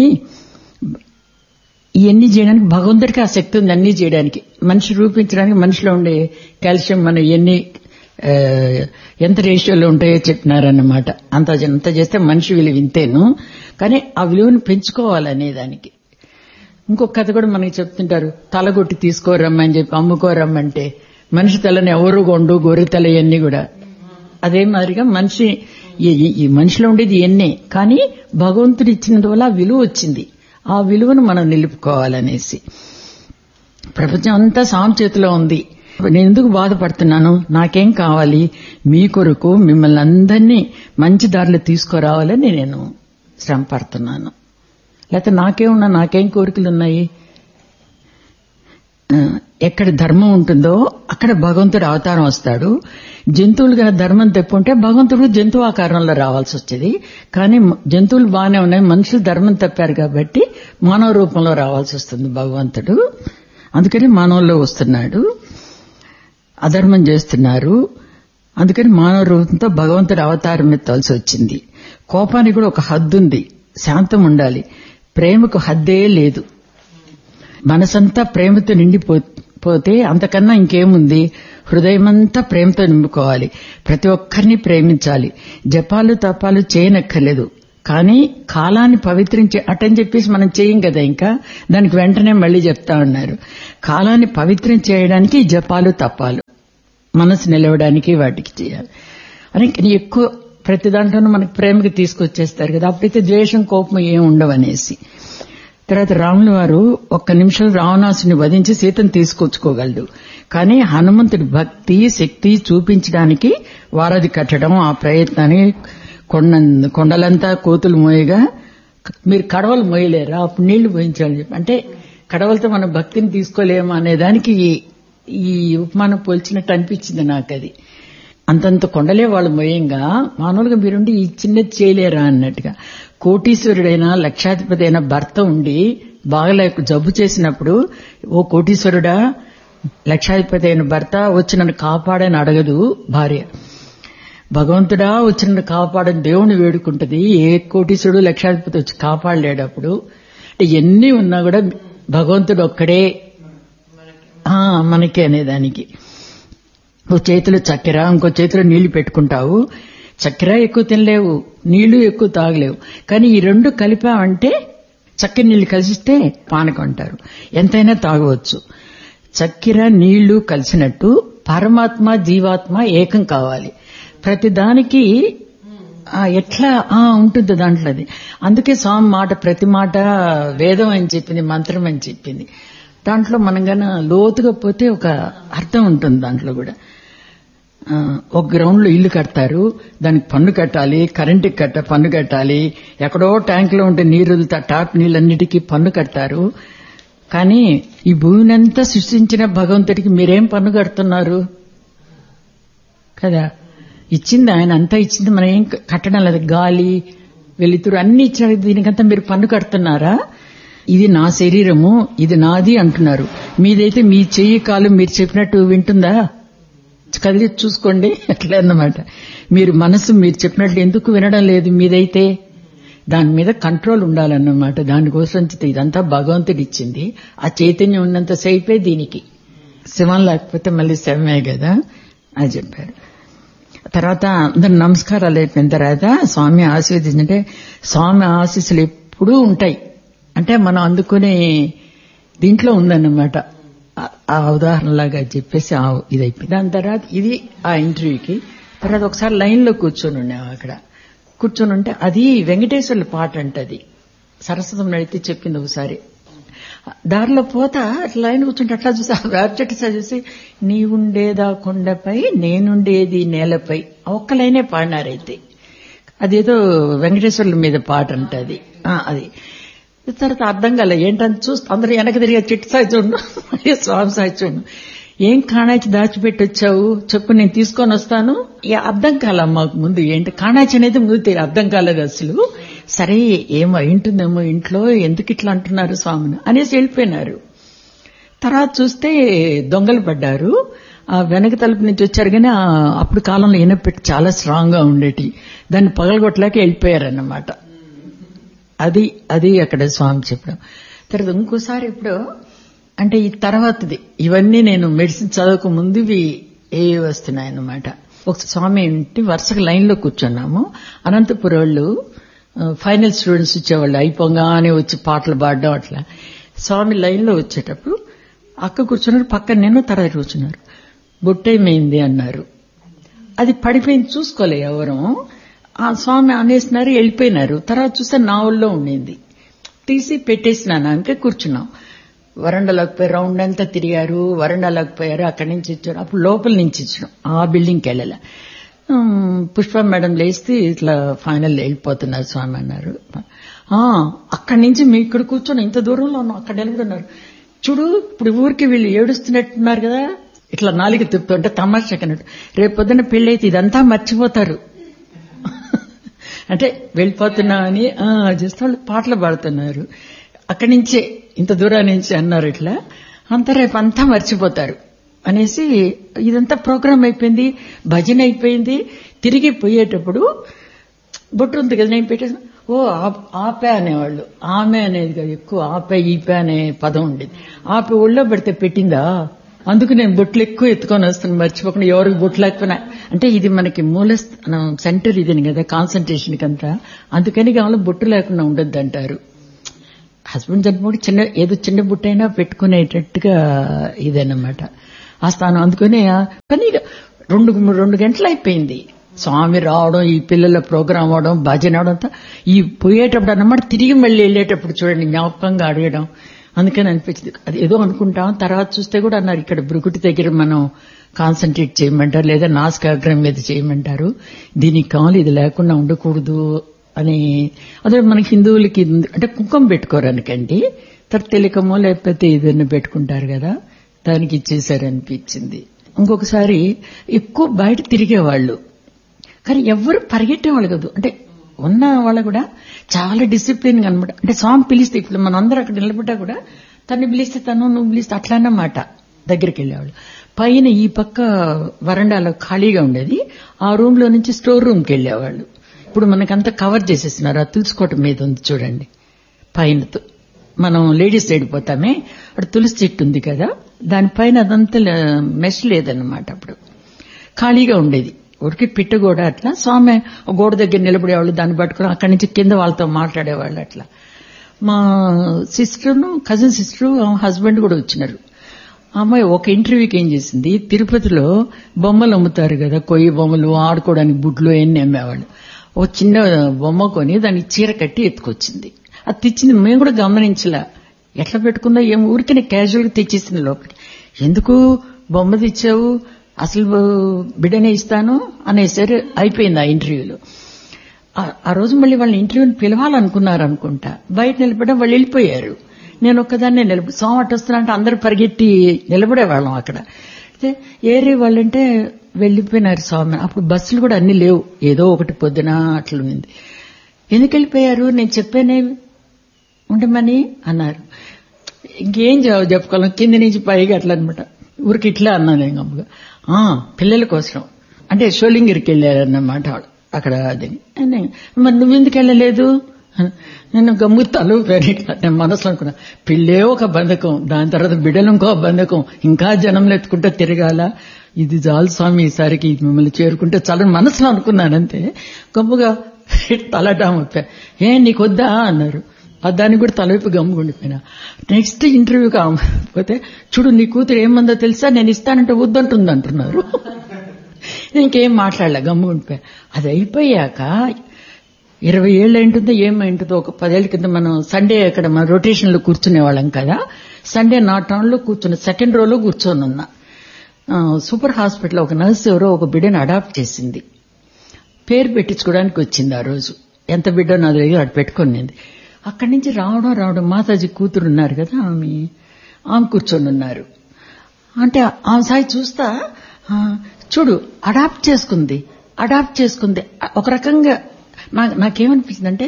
ఇవన్నీ చేయడానికి భగవంతుడికి ఆ శక్తి ఉంది అన్ని చేయడానికి మనిషి రూపించడానికి మనిషిలో ఉండే కాల్షియం మనం ఎన్ని ఆ, ఎంత రేషియోలో ఉంటాయో చెప్పినారన్నమాట అంత అంత చేస్తే మనిషి విలువ ఇంతేను కానీ ఆ విలువను పెంచుకోవాలనే దానికి ఇంకొక కథ కూడా మనకి చెప్తుంటారు తలగొట్టి తీసుకోరమ్మని చెప్పి అమ్ముకోరమ్మంటే మనిషి తలని ఎవరు కొండు గొర్రె తల ఇవన్నీ కూడా అదే మాదిరిగా మనిషి ఈ- ఈ- ఈ మనిషిలో ఉండేది ఎన్నే కానీ భగవంతుడు ఇచ్చినందువల్ల ఆ విలువ వచ్చింది ఆ విలువను మనం నిలుపుకోవాలనేసి ప్రపంచం అంతా సాం చేతిలో ఉంది నేను ఎందుకు బాధపడుతున్నాను నాకేం కావాలి మీ కొరకు మిమ్మల్ని అందరినీ మంచి దారిలో తీసుకురావాలని నేను శ్రమ పడుతున్నాను లేకపోతే నాకేమున్నా నాకేం కోరికలు ఉన్నాయి ఆ, ఎక్కడ ధర్మం ఉంటుందో అక్కడ భగవంతుడు అవతారం వస్తాడు జంతువులు కనుక ధర్మం తెప్పుంటే భగవంతుడు జంతువు ఆకారంలో రావాల్సి వచ్చేది కానీ మ- జంతువులు బాగానే ఉన్నాయి మనుషులు ధర్మం తప్పారు కాబట్టి మానవ రూపంలో రావాల్సి వస్తుంది భగవంతుడు అందుకని మానవుల్లో వస్తున్నాడు అధర్మం చేస్తున్నారు అందుకని మానవ రూపంతో భగవంతుడు అవతారం ఎత్తాల్సి వచ్చింది కోపానికి కూడా ఒక హద్దు ఉంది శాంతం ఉండాలి ప్రేమకు హద్దే లేదు మనసంతా ప్రేమతో నిండిపో పోతే అంతకన్నా ఇంకేముంది హృదయమంతా ప్రేమతో నింపుకోవాలి ప్రతి ఒక్కరిని ప్రేమించాలి జపాలు తపాలు చేయనక్కర్లేదు కానీ కాలాన్ని పవిత్రించి అటని చెప్పేసి మనం చేయం కదా ఇంకా దానికి వెంటనే మళ్ళీ చెప్తా ఉన్నారు కాలాన్ని పవిత్రం చేయడానికి ఈ జపాలు తపాలు మనసు నిలవడానికి వాటికి చేయాలి అని ఇంకా ఎక్కువ ప్రతి దాంట్లోనూ మనకి ప్రేమకి తీసుకొచ్చేస్తారు కదా అప్పుడైతే ద్వేషం కోపం ఏం ఉండవనేసి తర్వాత రాముల వారు ఒక్క నిమిషం రావణాసుని వధించి సీతను తీసుకొచ్చుకోగలడు కానీ హనుమంతుడి భక్తి శక్తి చూపించడానికి వారధి కట్టడం ఆ ప్రయత్నాన్ని కొండ కొండలంతా కోతులు మోయగా మీరు కడవలు మోయలేరా అప్పుడు నీళ్లు పోయించాలని చెప్పి అంటే కడవలతో మన భక్తిని తీసుకోలేము అనే దానికి ఈ- ఈ ఉపమానం పోల్చినట్టు అనిపించింది నాకు అది అంతంత కొండలే వాళ్ళు మోయంగా మామూలుగా మీరుండి ఈ చిన్నది చేయలేరా అన్నట్టుగా కోటీశ్వరుడైన లక్షాధిపతి అయిన భర్త ఉండి బాగలేక జబ్బు చేసినప్పుడు ఓ కోటీశ్వరుడా లక్షాధిపతి అయిన భర్త వచ్చి నన్ను కాపాడని అడగదు భార్య భగవంతుడా వచ్చి నన్ను కాపాడని దేవుని వేడుకుంటది ఏ కోటీశ్వరుడు లక్షాధిపతి వచ్చి కాపాడలేడు అప్పుడు అంటే ఎన్ని ఉన్నా కూడా భగవంతుడు ఒక్కడే ఆ, మనకి అనేదానికి ఓ చేతిలో చక్కెర ఇంకో చేతిలో నీళ్లు పెట్టుకుంటావు చక్కెర ఎక్కువ తినలేవు నీళ్లు ఎక్కువ తాగలేవు కానీ ఈ రెండు కలిపామంటే చక్కెర నీళ్లు కలిసిస్తే పానకం అంటారు ఎంతైనా తాగవచ్చు చక్కెర నీళ్లు కలిసినట్టు పరమాత్మ జీవాత్మ ఏకం కావాలి ప్రతి దానికి ఆ, ఎట్లా ఆ, ఉంటుంది దాంట్లో అది అందుకే స్వామి మాట ప్రతి మాట వేదం అని చెప్పింది మంత్రం అని చెప్పింది దాంట్లో మనం గన లోతుగా పోతే ఒక అర్థం ఉంటుంది దాంట్లో కూడా ఆ, ఒక గ్రౌండ్ లో ఇల్లు కడతారు దానికి పన్ను కట్టాలి కరెంటుకి కట్ట పన్ను కట్టాలి ఎక్కడో ట్యాంకులో ఉంటే నీరు వదులుతా టాప్ నీళ్ళన్నిటికీ పన్ను కడతారు కానీ ఈ భూమినంతా సృష్టించిన భగవంతుడికి మీరేం పన్ను కడుతున్నారు కదా ఇచ్చింది ఆయన అంతా ఇచ్చింది మనం ఏం కట్టడం లేదు గాలి వెలుతురు అన్ని ఇచ్చారు దీనికంతా మీరు పన్ను కడుతున్నారా ఇది నా శరీరము ఇది నాది అంటున్నారు మీదైతే మీ చెయ్యి కాలు మీరు చెప్పినట్టు వింటుందా కదిలి చూసుకోండి అట్లే అన్నమాట మీరు మనసు మీరు చెప్పినట్లు ఎందుకు వినడం లేదు మీదైతే దాని మీద కంట్రోల్ ఉండాలన్నమాట దానికోసం ఇదంతా భగవంతుడు ఇచ్చింది ఆ చైతన్యం ఉన్నంత సేపే దీనికి శివం లేకపోతే మళ్ళీ శవమే కదా అని చెప్పారు తర్వాత అందరు నమస్కారాలు అయిపోయిన తర్వాత స్వామి ఆశీర్వదించంటే స్వామి ఆశీస్సులు ఎప్పుడూ ఉంటాయి అంటే మనం అందుకునే దీంట్లో ఉందన్నమాట ఆ ఉదాహరణలాగా చెప్పేసి ఇది అయిపోయింది దాని తర్వాత ఇది ఆ ఇంటర్వ్యూకి తర్వాత ఒకసారి లైన్లో కూర్చొని ఉన్నాం అక్కడ కూర్చొని ఉంటే అది వెంకటేశ్వర్ల పాట అంటది సరస్వతం నడితే చెప్పింది ఒకసారి దారిలో పోతా అట్లా లైన్ కూర్చుంటే అట్లా చూసి వేప చెట్టు చూసి నీవుండేదా కొండపై నేనుండేది నేలపై ఒక్క లైనే పాడినారైతే అదేదో వెంకటేశ్వర్ల మీద పాట అంటది అది తర్వాత అర్థం కాలే ఏంటని చూస్తే అందరూ వెనక తిరిగి చెట్టు సాయి చూడు స్వామి సాయి చూడు ఏం కాణాచి దాచిపెట్టి వచ్చావు చెప్పు నేను తీసుకొని వస్తాను అర్థం కాల మాకు ముందు ఏంటి కాణాచి అనేది ముందు తెలియదు అర్థం కాలేదు అసలు సరే ఏమో ఉంటుందేమో ఇంట్లో ఎందుకు ఇట్లా అంటున్నారు స్వామిని అనేసి వెళ్ళిపోయినారు తర్వాత చూస్తే దొంగలు పడ్డారు ఆ వెనక తలుపు నుంచి వచ్చారు కానీ అప్పుడు కాలంలో ఇనపెట్టి చాలా స్ట్రాంగ్ గా ఉండేటి దాన్ని పగలగొట్టలేక వెళ్ళిపోయారన్నమాట అది అది అక్కడ స్వామి చెప్పడం తర్వాత ఇంకోసారి ఇప్పుడు అంటే ఈ తర్వాతది ఇవన్నీ నేను మెడిసిన్ చదవక ముందువి ఏ వస్తున్నాయన్నమాట ఒక స్వామి ఏంటి వరుసగా లైన్లో కూర్చున్నాము అనంతపురం వాళ్ళు ఫైనల్ స్టూడెంట్స్ వచ్చేవాళ్ళు అయిపోగానే వచ్చి పాటలు పాడడం అట్లా స్వామి లైన్లో వచ్చేటప్పుడు అక్క కూర్చున్నారు పక్కన నేను తర్వాత కూర్చున్నారు బొట్టేమైంది అన్నారు అది పడిపోయింది చూసుకోలే ఎవరు ఆ స్వామి అనేసినారు వెళ్ళిపోయినారు తర్వాత చూస్తే నా ఊళ్ళో ఉండింది తీసి పెట్టేసినాను అంకే కూర్చున్నాం వరండాలోకి పోయి రౌండ్ అంతా తిరిగారు వరండాలోకి పోయారు అక్కడి నుంచి ఇచ్చారు అప్పుడు లోపల నుంచి ఇచ్చాం ఆ బిల్డింగ్కి వెళ్ళలే పుష్ప మేడం లేస్తే ఇట్లా ఫైనల్ వెళ్ళిపోతున్నారు స్వామి అన్నారు అక్కడి నుంచి మీ ఇక్కడ కూర్చొని ఇంత దూరంలో ఉన్నాం అక్కడ నిలబడున్నారు చూడు ఇప్పుడు ఊరికి వీళ్ళు ఏడుస్తున్నట్టున్నారు కదా ఇట్లా నాలుగు తిప్పుతుంటే తమాషా కన్నట్టు రేపు పొద్దున్న పెళ్ళైతే ఇదంతా మర్చిపోతారు అంటే వెళ్ళిపోతున్నా అని జస్ట్ వాళ్ళు పాటలు పాడుతున్నారు అక్కడి నుంచే ఇంత దూరం నుంచి అన్నారు ఇట్లా అంతా రేపు అంతా మర్చిపోతారు అనేసి ఇదంతా ప్రోగ్రామ్ అయిపోయింది భజన అయిపోయింది తిరిగి పోయేటప్పుడు బొట్టు ఉంది కదా నేను పెట్టేసి ఓ ఆపే అనేవాళ్ళు ఆమె అనేది కాదు ఎక్కువ ఆపే ఈపే అనే పదం ఉండేది ఆపే ఒళ్ళో పెడితే పెట్టిందా అందుకు నేను బొట్లు ఎక్కువ ఎత్తుకొని వస్తున్నాను మర్చిపోకుండా ఎవరికి బొట్లు లేకపోయినా అంటే ఇది మనకి మూల సెంటర్ ఇదని కదా కాన్సన్ట్రేషన్ అంతా అందుకని కావాలి బొట్టు లేకుండా ఉండొద్దు అంటారు హస్బెండ్ చనిపోయి చిన్న ఏదో చిన్న బుట్టైనా పెట్టుకునేటట్టుగా ఇదన్నమాట ఆ స్థానం అందుకని కానీ రెండు రెండు గంటలు అయిపోయింది స్వామి రావడం ఈ పిల్లల ప్రోగ్రాం అవడం భజన అవడం ఈ పోయేటప్పుడు అన్నమాట తిరిగి మళ్ళీ వెళ్ళేటప్పుడు చూడండి జ్ఞాపకంగా అడగడం అందుకని అనిపించింది అది ఏదో అనుకుంటాం తర్వాత చూస్తే కూడా అన్నారు ఇక్కడ బ్రుకుటి దగ్గర మనం కాన్సన్ట్రేట్ చేయమంటారు లేదా నాస్కాగ్రం మీద చేయమంటారు దీనికి కావాలి ఇది లేకుండా ఉండకూడదు అని అదే మన హిందువులకి అంటే కుంకుమ పెట్టుకోరానికండి తర్వాత తెలికమో లేకపోతే ఏదైనా పెట్టుకుంటారు కదా దానికి ఇచ్చేసారనిపించింది ఇంకొకసారి ఎక్కువ బయట తిరిగేవాళ్ళు కానీ ఎవరు పరిగెట్టేవాళ్ళు కాదు అంటే ఉన్న వాళ్ళు కూడా చాలా డిసిప్లిన్ అనమాట అంటే స్వామి పిలిస్తే ఇప్పుడు మనం అందరూ అక్కడ నిలబడ్డా కూడా తను పిలిస్తే తను నువ్వు పిలిస్తే అట్లా అన్నమాట దగ్గరికి వెళ్ళేవాళ్ళు పైన ఈ పక్క వరండాలో ఖాళీగా ఉండేది ఆ రూమ్ లో నుంచి స్టోర్ రూమ్కి వెళ్ళేవాళ్ళు ఇప్పుడు మనకంతా కవర్ చేసేస్తున్నారు ఆ తులసికోట మీద ఉంది చూడండి పైన మనం లేడీస్ సైడ్ పోతామే అక్కడ తులసి చెట్టు ఉంది కదా దానిపైన అదంతా మెష్ లేదన్నమాట అప్పుడు ఖాళీగా ఉండేది ఉడికి పిట్ట కూడా అట్లా స్వామి గోడ దగ్గర నిలబడేవాళ్ళు దాన్ని పట్టుకుని అక్కడి నుంచి కింద వాళ్ళతో మాట్లాడేవాళ్ళు అట్లా మా సిస్టర్ను కజిన్ సిస్టర్ హస్బెండ్ కూడా వచ్చినారు అమ్మాయి ఒక ఇంటర్వ్యూకి ఏం చేసింది తిరుపతిలో బొమ్మలు అమ్ముతారు కదా కొయ్యి బొమ్మలు ఆడుకోవడానికి బుడ్లు ఎన్ని అమ్మేవాళ్ళు ఒక చిన్న బొమ్మ కొని దానికి చీర కట్టి ఎత్తుకొచ్చింది అది తెచ్చింది మేము కూడా గమనించలా ఎట్లా పెట్టుకుందో ఏం ఊరికే క్యాజువల్గా తెచ్చేసింది లోపలికి ఎందుకు బొమ్మ తెచ్చావు అసలు బిడ్డనే ఇస్తాను అనేసరి అయిపోయింది ఆ ఇంటర్వ్యూలో ఆ రోజు మళ్ళీ వాళ్ళని ఇంటర్వ్యూని పిలవాలనుకున్నారు అనుకుంటా బయట నిలబడడం వాళ్ళు వెళ్ళిపోయారు నేను ఒక్కదాన్నే నిలబడి సోమవాటి వస్తున్నా అంటే అందరూ పరిగెట్టి నిలబడేవాళ్ళం అక్కడ అయితే ఏరే వాళ్ళంటే వెళ్ళిపోయినారు స్వామి అప్పుడు బస్సులు కూడా అన్ని లేవు ఏదో ఒకటి పొద్దున అట్లా ఉంది ఎందుకు వెళ్ళిపోయారు నేను చెప్పానే ఉండమని అన్నారు ఇంకేం జవాబు చెప్పుకోవాలి కింద నుంచి పైగా అట్లా అనమాట ఊరికి ఇట్లా అన్నాను నేను గమ్ముగా "ఆ, పిల్లల కోసం అంటే షోలింగిరికి వెళ్ళారన్నమాట వాళ్ళు. అక్కడ అది అని, మరి నువ్వెందుకు వెళ్ళలేదు అని. నేను గమ్ము తల ఊపాను ఇట్లా నేను మనసులో అనుకున్నా పిల్లే ఒక బంధకం దాని తర్వాత బిడ్డలు ఇంకో బంధకం ఇంకా జనంలో ఎత్తుకుంటే తిరగాల ఇది చాలు స్వామి ఈసారికి మిమ్మల్ని చేరుకుంటే చాలా మనసులో అనుకున్నాను అంతే గమ్ముగా తలటా ఊపా ఏ నీకు వద్దా అన్నారు ఆ దానికి కూడా తలవైపు గమ్ముకుండిపోయినా నెక్స్ట్ ఇంటర్వ్యూ కాకపోతే చూడు నీ కూతురు ఏమందో తెలుసా నేను ఇస్తానంటే వద్దంటుంది అంటున్నారు ఇంకేం మాట్లాడలే గమ్ముకుండిపోయా అది అయిపోయాక ఇరవై ఏళ్ళు ఏంటుందో ఏమైంటుందో ఒక పదేళ్ల కింద మనం సండే అక్కడ మన రొటేషన్ లో కూర్చునే వాళ్ళం కదా సండే నా టౌన్ లో కూర్చున్న సెకండ్ రోలో కూర్చొని ఉన్నా ఆ, సూపర్ హాస్పిటల్ ఒక నర్స్ ఎవరో ఒక బిడ్డను అడాప్ట్ చేసింది పేరు పెట్టించుకోవడానికి వచ్చింది ఆ రోజు ఎంత బిడ్డో నా దగ్గర అటు పెట్టుకునింది అక్కడి నుంచి రావడం రావడం మాతాజీ కూతురు ఉన్నారు కదా ఆమె ఆమె కూర్చొని ఉన్నారు అంటే ఆమె సాయి చూస్తా ఆ, చూడు అడాప్ట్ చేసుకుంది అడాప్ట్ చేసుకుంది ఒక రకంగా నాకు నాకేమనిపించిందంటే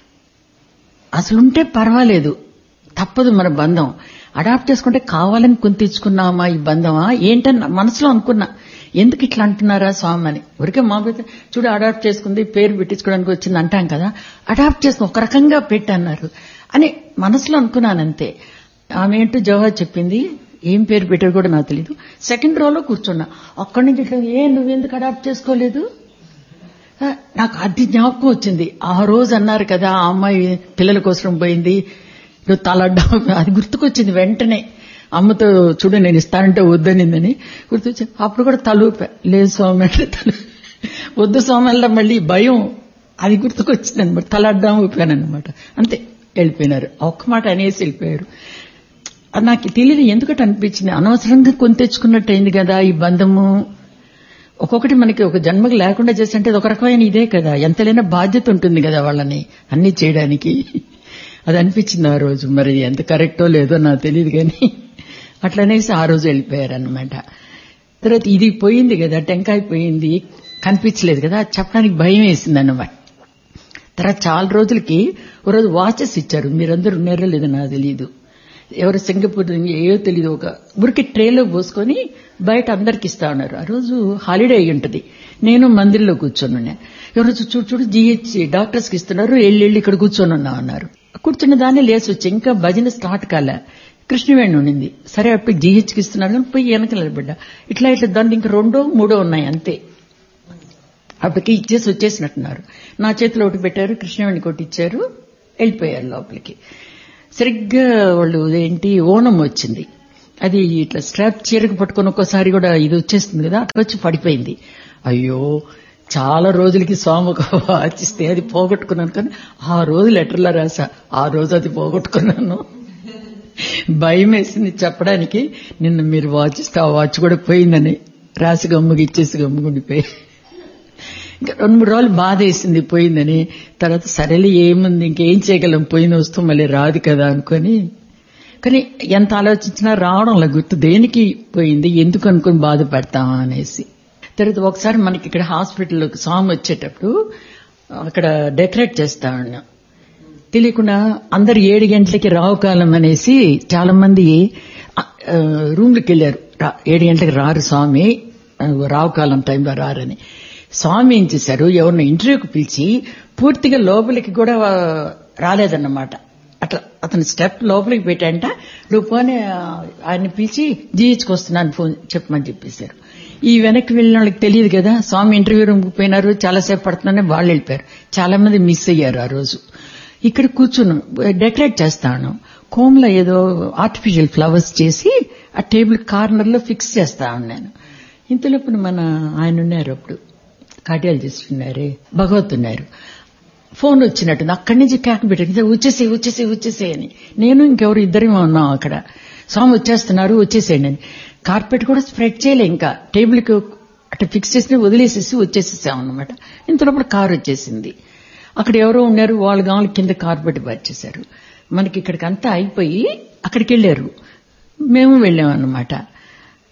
అసలుంటే పర్వాలేదు తప్పదు మన బంధం అడాప్ట్ చేసుకుంటే కావాలని కొని తెచ్చుకున్నామా ఈ బంధమా ఏంటని నా మనసులో అనుకున్నా ఎందుకు ఇట్లా అంటున్నారా స్వామి అని ఊరికే మా పెద్ద చూడు అడాప్ట్ చేసుకుంది పేరు పెట్టించుకోవడానికి వచ్చింది అంటాం కదా అడాప్ట్ చేసుకుని ఒక రకంగా పెట్టన్నారు అని మనసులో అనుకున్నాను అంతే ఆమె ఏంటో జవాబు చెప్పింది ఏం పేరు పెట్టారు కూడా నాకు తెలియదు సెకండ్ రోలో కూర్చున్నా అక్కడి నుంచి ఇట్లా ఏ నువ్వెందుకు అడాప్ట్ చేసుకోలేదు ఆ, నాకు అది జ్ఞాపకం వచ్చింది ఆ రోజు అన్నారు కదా ఆ అమ్మాయి పిల్లల కోసం పోయింది నువ్వు తలడ్డా అది గుర్తుకొచ్చింది వెంటనే అమ్మతో చూడు నేను ఇస్తానంటే వద్దనిందని గుర్తొచ్చి అప్పుడు కూడా తలూపా లేదు స్వామి అంటే తల వద్దు స్వామి అలా మళ్ళీ భయం అది గుర్తుకొచ్చింది అనమాట తలడ్డా ఊపాను అనమాట అంతే వెళ్ళిపోయినారు ఒక్క మాట అనేసి వెళ్ళిపోయారు అది నాకు తెలియదు ఎందుకంటే అనిపించింది అనవసరంగా కొని తెచ్చుకున్నట్టు అయింది కదా ఈ బంధము ఒక్కొక్కటి మనకి ఒక జన్మకి లేకుండా చేస్తుంటే అది ఒక రకమైన ఇదే కదా ఎంతలైనా బాధ్యత ఉంటుంది కదా వాళ్ళని అన్ని చేయడానికి అది అనిపించింది ఆ రోజు మరి ఎంత కరెక్టో లేదో నాకు తెలియదు కానీ అట్లనేసి ఆ రోజు వెళ్ళిపోయారనమాట తర్వాత ఇది పోయింది కదా టెంకాయ పోయింది కనిపించలేదు కదా అది చెప్పడానికి భయం వేసింది అన్నమాట తర్వాత చాలా రోజులకి ఒక రోజు వాచెస్ ఇచ్చారు మీరందరూ ఉన్నారో లేదో నాకు తెలియదు ఎవరు సింగపూర్ ఏయో తెలియదు ఒక ఊరికి ట్రేలో పోసుకొని బయట అందరికి ఇస్తా ఉన్నారు ఆ రోజు హాలిడే అయి ఉంటది నేను మందిర్లో కూర్చొని ఉన్నా ఎవరు చూడు చూడు జిహెచ్ డాక్టర్స్ కి ఇస్తున్నారు వెళ్ళి వెళ్ళి ఇక్కడ కూర్చొని ఉన్నా అన్నారు కూర్చున్న దాన్ని లేచి వచ్చి ఇంకా భజన స్టార్ట్ కాలే కృష్ణవేణి ఉండింది సరే అప్పుడు జిహెచ్ కి ఇస్తున్నారు కానీ పోయి వెనక నిలబడ్డా ఇట్లా ఇట్లా దాన్ని ఇంకా రెండో మూడో ఉన్నాయి అంతే అప్పటికి ఇచ్చేసి వచ్చేసినట్టున్నారు నా చేతిలో ఒకటి పెట్టారు కృష్ణవేణి ఒకటి ఇచ్చారు వెళ్ళిపోయారు లోపలికి సరిగ్గా వాళ్ళు ఏంటి ఓణం వచ్చింది అది ఇట్లా స్ట్రాప్ చీరకు పట్టుకొని ఒక్కోసారి కూడా ఇది వచ్చేస్తుంది కదా అట్లా వచ్చి పడిపోయింది అయ్యో చాలా రోజులకి స్వామి ఒక వాచిస్తే అది పోగొట్టుకున్నాను కానీ ఆ రోజు లెటర్లో రాసా ఆ రోజు అది పోగొట్టుకున్నాను భయం వేసింది చెప్పడానికి నిన్న మీరు వాచ్ ఇస్తే ఆ వాచ్ కూడా పోయిందని రాసి గమ్ముకి ఇచ్చేసి గమ్ముకుండిపోయి ఇంకా రెండు మూడు రోజులు బాధ వేసింది పోయిందని తర్వాత సరేలే ఏముంది ఇంకేం చేయగలం పోయిన వస్తూ మళ్ళీ రాదు కదా అనుకొని కానీ ఎంత ఆలోచించినా రావడంలో గుర్తు దేనికి పోయింది ఎందుకు అనుకుని బాధపడతామా అనేసి తర్వాత ఒకసారి మనకి ఇక్కడ హాస్పిటల్లోకి స్వామి వచ్చేటప్పుడు అక్కడ డెకరేట్ చేస్తా ఉన్నాం తెలియకుండా అందరు ఏడు గంటలకి రావు కాలం అనేసి చాలా మంది రూమ్లకు వెళ్ళారు రా- ఏడు గంటలకు రారు స్వామి ఆ, రావు కాలం టైంలో రారని స్వామి ఏం చేశారు ఎవరిని ఇంటర్వ్యూకి పిలిచి పూర్తిగా లోపలికి కూడా ఆ, రాలేదన్నమాట అట్లా అతని స్టెప్ లోపలికి పెట్టాంట నువ్వు పోనీ ఆ, ఆయన్ని పిలిచి జీహెచ్కి వస్తున్నాను ఫోన్ చెప్పమని చెప్పేశారు ఈ వెనక్కి వెళ్ళిన వాళ్ళకి తెలియదు కదా స్వామి ఇంటర్వ్యూ రూమ్కి పోయినారు చాలాసేపు పడుతున్నానే వాళ్ళు వెళ్ళిపోయారు చాలా మంది మిస్ అయ్యారు ఆ రోజు ఇక్కడ కూర్చున్నాం డెకరేట్ చేస్తాను కోమ్లో ఏదో ఆర్టిఫిషియల్ ఫ్లవర్స్ చేసి ఆ టేబుల్ కార్నర్ లో ఫిక్స్ చేస్తా ఉన్నాను ఇంతలోపు మన ఆయన ఉన్నారు అప్పుడు కార్డియాలజిస్ట్ ఉన్నారే భగవత్ ఉన్నారు ఫోన్ వచ్చినట్టుంది అక్కడి నుంచి కేక పెట్టారు వచ్చేసే వచ్చేసే వచ్చేసే అని నేను ఇంకెవరు ఇద్దరే ఉన్నాం అక్కడ స్వామి వచ్చేస్తున్నారు వచ్చేసేయండి అని కార్పెట్ కూడా స్ప్రెడ్ చేయలే ఇంకా టేబుల్కి అట్లా ఫిక్స్ చేసి వదిలేసేసి వచ్చేసేసాం అనమాట ఇంతలోపల కారు వచ్చేసింది అక్కడ ఎవరో ఉన్నారు వాళ్ళు గాలి కింద కార్పెట్ పరిచేశారు మనకి ఇక్కడికి అంతా అయిపోయి అక్కడికి వెళ్ళారు మేము వెళ్ళాం అన్నమాట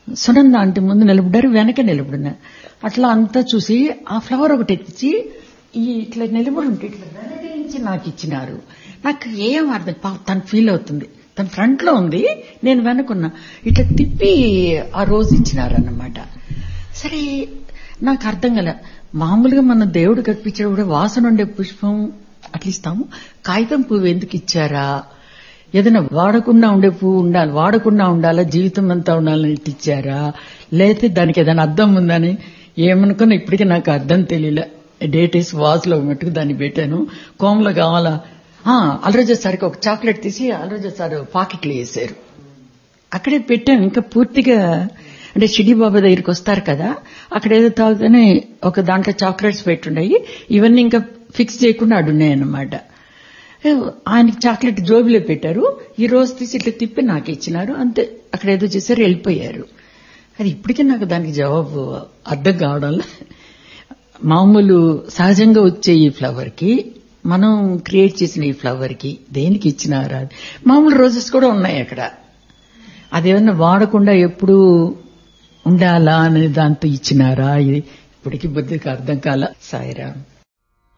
సునంద ఆంటీ ముందు నిలబడ్డారు వెనక నిలబడినా అట్లా అంతా చూసి ఆ ఫ్లవర్ ఒకటి ఎత్తించి ఈ ఇట్లా నిలబడి ఉంటే ఇట్లా వెనక నుంచి నాకు ఇచ్చినారు నాకు ఏం అర్థం పాపం తను ఫీల్ అవుతుంది తన ఫ్రంట్ లో ఉంది నేను వెనకున్నా ఇట్లా తిప్పి ఆ రోజు ఇచ్చినారన్నమాట సరే నాకు అర్థం కల మామూలుగా మన దేవుడు కనిపించేటప్పుడు వాసన ఉండే పుష్పం అట్లా ఇస్తాము కాగితం పువ్వు ఎందుకు ఇచ్చారా ఏదైనా వాడకుండా ఉండే పువ్వు ఉండాలి వాడకుండా ఉండాలా జీవితం అంతా ఉండాలని ఇట్లా ఇచ్చారా లేకపోతే దానికి ఏదైనా అర్థం ఉందని ఏమనుకున్నా ఇప్పటికీ నాకు అర్థం తెలియలే డేట్ వేసి వాజ్లో మట్టుకు దాన్ని పెట్టాను కోమలో కావాలా అలరోజు సార్కి ఒక చాక్లెట్ తీసి అలరోజు సార్ పాకెట్లో వేసారు అక్కడే పెట్టాను ఇంకా పూర్తిగా అంటే షిడి బాబా దగ్గరికి వస్తారు కదా అక్కడ ఏదో తాగుతూనే ఒక దాంట్లో చాక్లెట్స్ పెట్టుండయి ఇవన్నీ ఇంకా ఫిక్స్ చేయకుండా అడున్నాయి అన్నమాట ఆయనకి చాక్లెట్ జోబిలో పెట్టారు ఈ రోజు తీసి ఇట్లా తిప్పి నాకు ఇచ్చినారు అంతే అక్కడ ఏదో చేశారు వెళ్ళిపోయారు అది ఇప్పటికీ నాకు దానికి జవాబు అర్థం కావడం మామూలు సహజంగా వచ్చే ఈ ఫ్లవర్ కి మనం క్రియేట్ చేసిన ఈ ఫ్లవర్ కి దేనికి ఇచ్చినారా మామూలు రోజెస్ కూడా ఉన్నాయి అక్కడ అదేమన్నా వాడకుండా ఎప్పుడు ఉండాలా అనే దాంతో ఇచ్చినారా ఇది ఇప్పటికీ బుద్ధికి అర్థం కాల సాయిరామ్